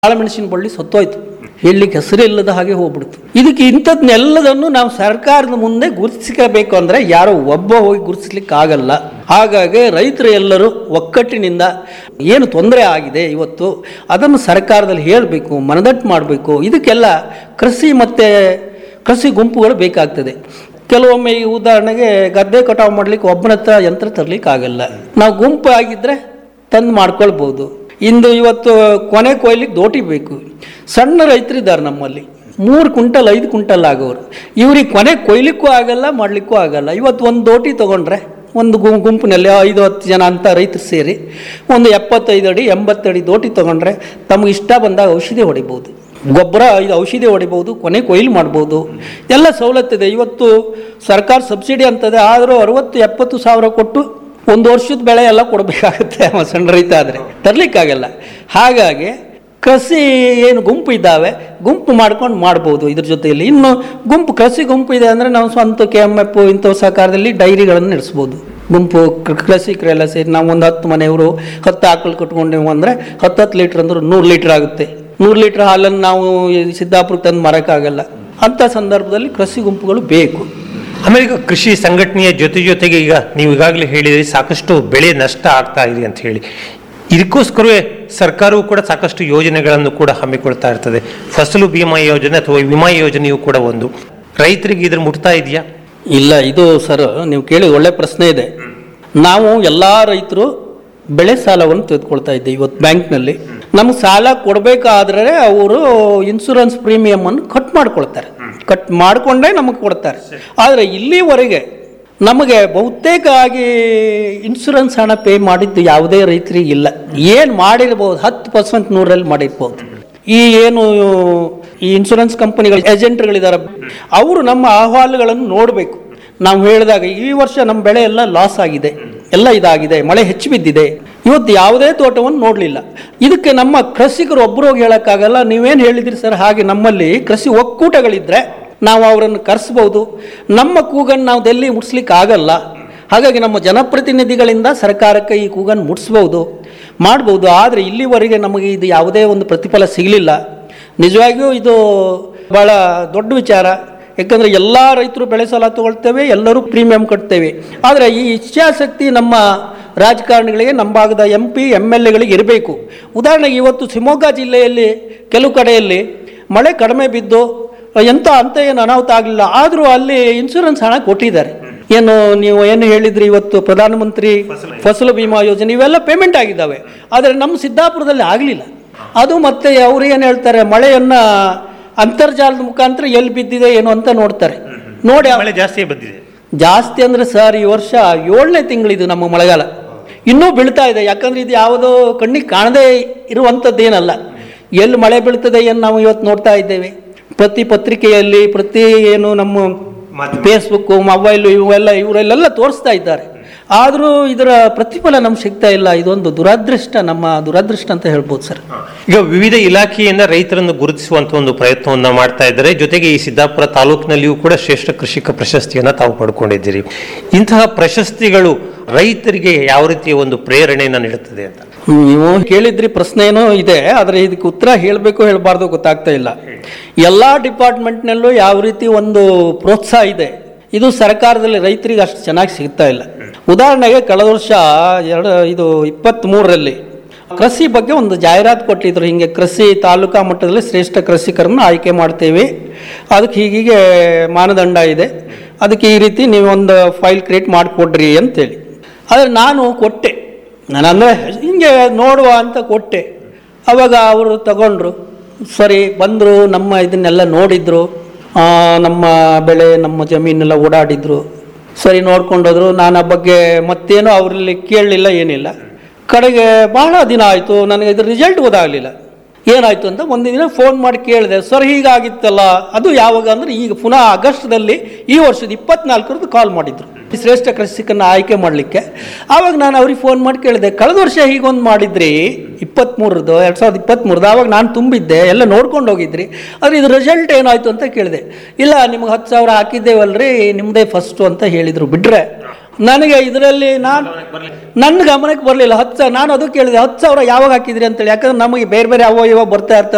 ಕಾಳುಮೆಣಸಿನ ಬಳ್ಳಿ ಸತ್ತೋಯ್ತು ಹೇಳಲಿಕ್ಕೆ ಹೆಸರಿಲ್ಲದ ಹಾಗೆ ಹೋಗ್ಬಿಡ್ತು ಇದಕ್ಕೆ ಇಂಥದ್ನೆಲ್ಲದನ್ನು ನಾವು ಸರ್ಕಾರದ ಮುಂದೆ ಗುರುತಿಸಬೇಕು ಅಂದ್ರೆ ಯಾರೋ ಒಬ್ಬ ಹೋಗಿ ಗುರುತಿಸ್ಲಿಕ್ಕೆ ಆಗಲ್ಲ ಹಾಗಾಗಿ ರೈತರು ಎಲ್ಲರೂ ಒಕ್ಕಟ್ಟಿನಿಂದ ಏನು ತೊಂದರೆ ಆಗಿದೆ ಇವತ್ತು ಅದನ್ನು ಸರ್ಕಾರದಲ್ಲಿ ಹೇಳಬೇಕು ಮನದಟ್ಟು ಮಾಡಬೇಕು ಇದಕ್ಕೆಲ್ಲ ಕೃಷಿ ಮತ್ತೆ ಕೃಷಿ ಗುಂಪುಗಳು ಬೇಕಾಗ್ತದೆ ಕೆಲವೊಮ್ಮೆ ಈ ಉದಾಹರಣೆಗೆ ಗದ್ದೆ ಕಟಾವು ಮಾಡ್ಲಿಕ್ಕೆ ಒಬ್ಬನ ಹತ್ರ ಯಂತ್ರ ತರ್ಲಿಕ್ಕೆ ಆಗಲ್ಲ ನಾವು ಗುಂಪು ಆಗಿದ್ರೆ ತಂದು ಮಾಡ್ಕೊಳ್ಬೋದು ಇಂದು ಇವತ್ತು ಕೊನೆ ಕೊಯ್ಲಿಕ್ಕೆ ದೋಟಿ ಬೇಕು ಸಣ್ಣ ರೈತರಿದ್ದಾರೆ ನಮ್ಮಲ್ಲಿ ಮೂರು ಕ್ವಿಂಟಲ್ ಐದು ಕ್ವಿಂಟಲ್ ಆಗೋರು ಇವ್ರಿಗೆ ಕೊನೆ ಕೊಯ್ಲಿಕ್ಕೂ ಆಗಲ್ಲ ಮಾಡಲಿಕ್ಕೂ ಆಗಲ್ಲ ಇವತ್ತು ಒಂದು ದೋಟಿ ತೊಗೊಂಡ್ರೆ ಒಂದು ಗುಂ ಗುಂಪಿನಲ್ಲಿ ಐದು ಹತ್ತು ಜನ ಅಂತ ರೈತರು ಸೇರಿ ಒಂದು ಎಪ್ಪತ್ತೈದು ಅಡಿ ಎಂಬತ್ತು ಅಡಿ ದೋಟಿ ತೊಗೊಂಡ್ರೆ ತಮಗೆ ಇಷ್ಟ ಬಂದಾಗ ಔಷಧಿ ಹೊಡಿಬೋದು ಗೊಬ್ಬರ ಇದು ಔಷಧಿ ಹೊಡಿಬೋದು ಕೊನೆ ಕೊಯ್ಲು ಮಾಡ್ಬೋದು ಎಲ್ಲ ಸವಲತ್ತಿದೆ ಇವತ್ತು ಸರ್ಕಾರ ಸಬ್ಸಿಡಿ ಅಂತದೆ ಆದರೂ ಅರವತ್ತು ಎಪ್ಪತ್ತು ಸಾವಿರ ಕೊಟ್ಟು ಒಂದು ವರ್ಷದ ಬೆಳೆ ಎಲ್ಲ ಕೊಡಬೇಕಾಗುತ್ತೆ ಅವ ಸಣ್ಣ ರೈತ ಆದರೆ ತರಲಿಕ್ಕಾಗಲ್ಲ ಹಾಗಾಗಿ ಕೃಷಿ ಏನು ಗುಂಪು ಇದ್ದಾವೆ ಗುಂಪು ಮಾಡ್ಕೊಂಡು ಮಾಡ್ಬೋದು ಇದ್ರ ಜೊತೆಯಲ್ಲಿ ಇನ್ನು ಗುಂಪು ಕೃಷಿ ಗುಂಪು ಇದೆ ಅಂದರೆ ನಾವು ಸ್ವಂತ ಕೆ ಎಮ್ ಎಫ್ ಇಂಥ ಸಹಕಾರದಲ್ಲಿ ಡೈರಿಗಳನ್ನು ನಡೆಸ್ಬೋದು ಗುಂಪು ಕೃ- ಕೃಷಿಕರೆಲ್ಲ ಸೇರಿ ನಾವು ಒಂದು ಹತ್ತು ಮನೆಯವರು ಹತ್ತು ಆಕಳು ಕಟ್ಕೊಂಡೇವು ಅಂದರೆ ಹತ್ತು ಹತ್ತು ಲೀಟ್ರ್ ಅಂದ್ರೆ ನೂರು ಲೀಟ್ರ್ ಆಗುತ್ತೆ ನೂರು ಲೀಟ್ರ್ ಹಾಲನ್ನು ನಾವು ಈ ಸಿದ್ದಾಪುರಕ್ಕೆ ತಂದು ಮಾರೋಕ್ಕಾಗಲ್ಲ ಅಂಥ ಸಂದರ್ಭದಲ್ಲಿ ಕೃಷಿ ಗುಂಪುಗಳು ಬೇಕು ಆಮೇಲೆ ಈಗ ಕೃಷಿ ಸಂಘಟನೆಯ ಜೊತೆ ಜೊತೆಗೆ ಈಗ ನೀವು ಈಗಾಗಲೇ ಹೇಳಿದ್ರಿ ಸಾಕಷ್ಟು ಬೆಳೆ ನಷ್ಟ ಆಗ್ತಾ ಇದೆ ಅಂತ ಹೇಳಿ ಇದಕ್ಕೋಸ್ಕರವೇ ಸರ್ಕಾರವು ಕೂಡ ಸಾಕಷ್ಟು ಯೋಜನೆಗಳನ್ನು ಕೂಡ ಹಮ್ಮಿಕೊಳ್ತಾ ಇರ್ತದೆ ಫಸಲು ಬಿಮಾ ಯೋಜನೆ ಅಥವಾ ವಿಮಾ ಯೋಜನೆಯು ಕೂಡ ಒಂದು ರೈತರಿಗೆ ಇದ್ರ ಮುಟ್ತಾ ಇದೆಯಾ ಇಲ್ಲ ಇದು ಸರ್ ನೀವು ಕೇಳಿ ಒಳ್ಳೆ ಪ್ರಶ್ನೆ ಇದೆ ನಾವು ಎಲ್ಲ ರೈತರು ಬೆಳೆ ಸಾಲವನ್ನು ತೆಗೆದುಕೊಳ್ತಾ ಇದ್ದೀವಿ ಇವತ್ತು ಬ್ಯಾಂಕ್ನಲ್ಲಿ ನಮ್ಗೆ ಸಾಲ ಕೊಡಬೇಕಾದ್ರೆ ಅವರು ಇನ್ಶೂರೆನ್ಸ್ ಪ್ರೀಮಿಯಮನ್ನು ಕಟ್ ಮಾಡ್ಕೊಳ್ತಾರೆ ಕಟ್ ಮಾಡಿಕೊಂಡೇ ನಮಗೆ ಕೊಡ್ತಾರೆ ಆದರೆ ಇಲ್ಲಿವರೆಗೆ ನಮಗೆ ಬಹುತೇಕ ಆಗಿ ಇನ್ಶೂರೆನ್ಸ್ ಹಣ ಪೇ ಮಾಡಿದ್ದು ಯಾವುದೇ ರೈತರಿಗೆ ಇಲ್ಲ ಏನು ಮಾಡಿರ್ಬೋದು ಹತ್ತು ಪರ್ಸೆಂಟ್ ನೂರಲ್ಲಿ ಮಾಡಿರ್ಬೋದು ಈ ಏನು ಈ ಇನ್ಶೂರೆನ್ಸ್ ಕಂಪನಿಗಳು ಏಜೆಂಟ್ಗಳಿದ್ದಾರೆ ಅವರು ನಮ್ಮ ಅಹವಾಲುಗಳನ್ನು ನೋಡಬೇಕು ನಾವು ಹೇಳಿದಾಗ ಈ ವರ್ಷ ನಮ್ಮ ಬೆಳೆ ಎಲ್ಲ ಲಾಸ್ ಆಗಿದೆ ಎಲ್ಲ ಇದಾಗಿದೆ ಮಳೆ ಹೆಚ್ಚು ಬಿದ್ದಿದೆ ಇವತ್ತು ಯಾವುದೇ ತೋಟವನ್ನು ನೋಡಲಿಲ್ಲ ಇದಕ್ಕೆ ನಮ್ಮ ಕೃಷಿಕರು ಒಬ್ಬರು ಹೋಗಿ ಹೇಳೋಕ್ಕಾಗಲ್ಲ ನೀವೇನು ಹೇಳಿದ್ರಿ ಸರ್ ಹಾಗೆ ನಮ್ಮಲ್ಲಿ ಕೃಷಿ ಒಕ್ಕೂಟಗಳಿದ್ರೆ ನಾವು ಅವರನ್ನು ಕರೆಸ್ಬೋದು ನಮ್ಮ ಕೂಗನ್ನು ನಾವು ಡೆಲ್ಲಿ ಮುಟ್ಸ್ಲಿಕ್ಕೆ ಆಗಲ್ಲ ಹಾಗಾಗಿ ನಮ್ಮ ಜನಪ್ರತಿನಿಧಿಗಳಿಂದ ಸರ್ಕಾರಕ್ಕೆ ಈ ಕೂಗನ್ನು ಮುಟ್ಸ್ಬೋದು ಮಾಡ್ಬೋದು ಆದರೆ ಇಲ್ಲಿವರೆಗೆ ನಮಗೆ ಇದು ಯಾವುದೇ ಒಂದು ಪ್ರತಿಫಲ ಸಿಗಲಿಲ್ಲ ನಿಜವಾಗಿಯೂ ಇದು ಭಾಳ ದೊಡ್ಡ ವಿಚಾರ ಯಾಕಂದರೆ ಎಲ್ಲ ರೈತರು ಬೆಳೆ ಸಾಲ ತಗೊಳ್ತೇವೆ ಎಲ್ಲರೂ ಪ್ರೀಮಿಯಂ ಕಟ್ತೇವೆ ಆದರೆ ಈ ಇಚ್ಛಾಶಕ್ತಿ ನಮ್ಮ ರಾಜಕಾರಣಿಗಳಿಗೆ ನಮ್ಮ ಭಾಗದ ಎಂ ಪಿ ಎಮ್ ಎಲ್ ಎಗಳಿಗೆ ಇರಬೇಕು ಉದಾಹರಣೆಗೆ ಇವತ್ತು ಶಿವಮೊಗ್ಗ ಜಿಲ್ಲೆಯಲ್ಲಿ ಕೆಲವು ಕಡೆಯಲ್ಲಿ ಮಳೆ ಕಡಿಮೆ ಬಿದ್ದು ಎಂಥ ಅಂತ ಏನು ಅನಾಹುತ ಆಗಲಿಲ್ಲ ಆದರೂ ಅಲ್ಲಿ ಇನ್ಶೂರೆನ್ಸ್ ಹಣ ಕೊಟ್ಟಿದ್ದಾರೆ ಏನು ನೀವು ಏನು ಹೇಳಿದ್ರಿ ಇವತ್ತು ಪ್ರಧಾನಮಂತ್ರಿ ಫಸಲು ಬಿಮಾ ಯೋಜನೆ ಇವೆಲ್ಲ ಪೇಮೆಂಟ್ ಆಗಿದ್ದಾವೆ ಆದರೆ ನಮ್ಮ ಸಿದ್ದಾಪುರದಲ್ಲಿ ಆಗಲಿಲ್ಲ ಅದು ಮತ್ತೆ ಅವ್ರು ಏನು ಹೇಳ್ತಾರೆ ಮಳೆಯನ್ನ ಅಂತರ್ಜಾಲದ ಮುಖಾಂತರ ಎಲ್ಲಿ ಬಿದ್ದಿದೆ ಏನು ಅಂತ ನೋಡ್ತಾರೆ ನೋಡಿ ಆ- ಮಳೆ ಜಾಸ್ತಿ ಬಂದಿದೆ ಜಾಸ್ತಿ ಅಂದ್ರೆ ಸರ್ ಈ ವರ್ಷ ಏಳನೇ ತಿಂಗಳಿದು ನಮ್ಮ ಮಳೆಗಾಲ ಇನ್ನೂ ಬೀಳ್ತಾ ಇದೆ ಯಾಕಂದ್ರೆ ಇದು ಯಾವುದೋ ಕಣ್ಣಿಗೆ ಕಾಣದೇ ಇರುವಂಥದ್ದೇನಲ್ಲ ಎಲ್ಲಿ ಮಳೆ ಬೀಳ್ತದೆ ಏನು ನಾವು ಇವತ್ತು ನೋಡ್ತಾ ಇದ್ದೇವೆ ಪ್ರತಿ ಪತ್ರಿಕೆಯಲ್ಲಿ ಪ್ರತಿ ಏನು ನಮ್ಮ ಮಾಧ್ಯಮ. ಫೇಸ್ಬುಕ್ಕು ಮೊಬೈಲು ಇವೆಲ್ಲ ಇವರೆಲ್ಲ ತೋರಿಸ್ತಾ ಇದ್ದಾರೆ ಆದರೂ ಇದರ ಪ್ರತಿಫಲ ನಮ್ಗೆ ಸಿಗ್ತಾ ಇಲ್ಲ ಇದೊಂದು ದುರದೃಷ್ಟ ನಮ್ಮ ದುರದೃಷ್ಟ ಅಂತ ಹೇಳ್ಬೋದು ಸರ್ ಈಗ ವಿವಿಧ ಇಲಾಖೆಯಿಂದ ರೈತರನ್ನು ಗುರುತಿಸುವಂತ ಒಂದು ಪ್ರಯತ್ನವನ್ನ ಮಾಡ್ತಾ ಇದ್ದಾರೆ ಜೊತೆಗೆ ಈ ಸಿದ್ದಾಪುರ ತಾಲೂಕಿನಲ್ಲಿಯೂ ಕೂಡ ಶ್ರೇಷ್ಠ ಕೃಷಿಕ ಪ್ರಶಸ್ತಿಯನ್ನ ತಾವು ಪಡ್ಕೊಂಡಿದ್ದೀರಿ ಇಂತಹ ಪ್ರಶಸ್ತಿಗಳು ರೈತರಿಗೆ ಯಾವ ರೀತಿಯ ಒಂದು ಪ್ರೇರಣೆಯನ್ನ ನೀಡುತ್ತದೆ ಅಂತ ನೀವು ಕೇಳಿದ್ರಿ ಪ್ರಶ್ನೆ ಏನೋ ಇದೆ ಆದರೆ ಇದಕ್ಕೆ ಉತ್ತರ ಹೇಳಬೇಕು ಹೇಳಬಾರ್ದು ಗೊತ್ತಾಗ್ತಾ ಇಲ್ಲ ಎಲ್ಲ ಡಿಪಾರ್ಟ್ಮೆಂಟ್ನಲ್ಲೂ ಯಾವ ರೀತಿ ಒಂದು ಪ್ರೋತ್ಸಾಹ ಇದೆ ಇದು ಸರ್ಕಾರದಲ್ಲಿ ರೈತರಿಗೆ ಅಷ್ಟು ಚೆನ್ನಾಗಿ ಸಿಗ್ತಾ ಇಲ್ಲ ಉದಾಹರಣೆಗೆ ಕಳೆದ ವರ್ಷ ಎರಡು ಇದು ಇಪ್ಪತ್ತ್ಮೂರರಲ್ಲಿ ಕೃಷಿ ಬಗ್ಗೆ ಒಂದು ಜಾಹೀರಾತು ಕೊಟ್ಟಿದ್ರು ಹಿಂಗೆ ಕೃಷಿ ತಾಲೂಕಾ ಮಟ್ಟದಲ್ಲಿ ಶ್ರೇಷ್ಠ ಕೃಷಿಕರನ್ನು ಆಯ್ಕೆ ಮಾಡ್ತೇವೆ ಅದಕ್ಕೆ ಹೀಗೀಗೆ ಮಾನದಂಡ ಇದೆ ಅದಕ್ಕೆ ಈ ರೀತಿ ನೀವು ಒಂದು ಫೈಲ್ ಕ್ರಿಯೇಟ್ ಮಾಡಿಕೊಡ್ರಿ ಅಂತೇಳಿ ಆದರೆ ನಾನು ಕೊಟ್ಟೆ ನಾನು ಅಂದರೆ ಹಿಂಗೆ ನೋಡುವ ಅಂತ ಕೊಟ್ಟೆ ಅವಾಗ ಅವರು ತಗೊಂಡ್ರು ಸರಿ ಬಂದರು ನಮ್ಮ ಇದನ್ನೆಲ್ಲ ನೋಡಿದ್ರು ಆ, ನಮ್ಮ ಬೆಳೆ ನಮ್ಮ ಜಮೀನೆಲ್ಲ ಓಡಾಡಿದ್ರು ಸರಿ ನೋಡ್ಕೊಂಡೋದ್ರು ನಾನು ಆ ಬಗ್ಗೆ ಮತ್ತೇನೋ ಅವರಲ್ಲಿ ಕೇಳಲಿಲ್ಲ ಏನಿಲ್ಲ ಕಡೆಗೆ ಬಹಳ ದಿನ ಆಯಿತು ನನಗೆ ಇದ್ರ ರಿಸಲ್ಟ್ ಗೊತ್ತಾಗಲಿಲ್ಲ ಏನಾಯ್ತು ಅಂತ ಒಂದು ದಿನ ಫೋನ್ ಮಾಡಿ ಕೇಳಿದೆ ಸರ್ ಹೀಗಾಗಿತ್ತಲ್ಲ ಅದು ಯಾವಾಗ ಅಂದ್ರೆ ಈಗ ಪುನಃ ಆಗಸ್ಟ್ದಲ್ಲಿ ಈ ವರ್ಷದ ಇಪ್ಪತ್ನಾಲ್ಕರದ್ದು ಕಾಲ್ ಮಾಡಿದ್ರು ಈ ಶ್ರೇಷ್ಠ ಕೃಷಿಕನ್ನ ಆಯ್ಕೆ ಮಾಡಲಿಕ್ಕೆ ಆವಾಗ ನಾನು ಅವ್ರಿಗೆ ಫೋನ್ ಮಾಡಿ ಕೇಳಿದೆ ಕಳೆದ ವರ್ಷ ಹೀಗೊಂದು ಮಾಡಿದ್ರಿ ಇಪ್ಪತ್ತ್ಮೂರದ್ದು ಎರಡು ಸಾವಿರದ ಇಪ್ಪತ್ತ್ಮೂರದ್ದು ಆವಾಗ ನಾನು ತುಂಬಿದ್ದೆ ಎಲ್ಲ ನೋಡ್ಕೊಂಡು ಹೋಗಿದ್ರಿ ಆದರೆ ಇದು ರಿಸಲ್ಟ್ ಏನಾಯ್ತು ಅಂತ ಕೇಳಿದೆ ಇಲ್ಲ ನಿಮ್ಗೆ ಹತ್ತು ಸಾವಿರ ಹಾಕಿದ್ದೇವಲ್ರಿ ನಿಮ್ಮದೇ ಫಸ್ಟು ಅಂತ ಹೇಳಿದರು ಬಿಟ್ರೆ ನನಗೆ ಇದರಲ್ಲಿ ನಾನು ನನ್ನ ಗಮನಕ್ಕೆ ಬರಲಿಲ್ಲ ಹತ್ತು ಸಾವಿರ ನಾನು ಅದು ಕೇಳಿದೆ ಹತ್ತು ಸಾವಿರ ಯಾವಾಗ ಹಾಕಿದ್ರಿ ಅಂತೇಳಿ ಯಾಕಂದ್ರೆ ನಮಗೆ ಬೇರೆ ಬೇರೆ ಅವ ಇವ ಬರ್ತಾ ಇರ್ತವೆ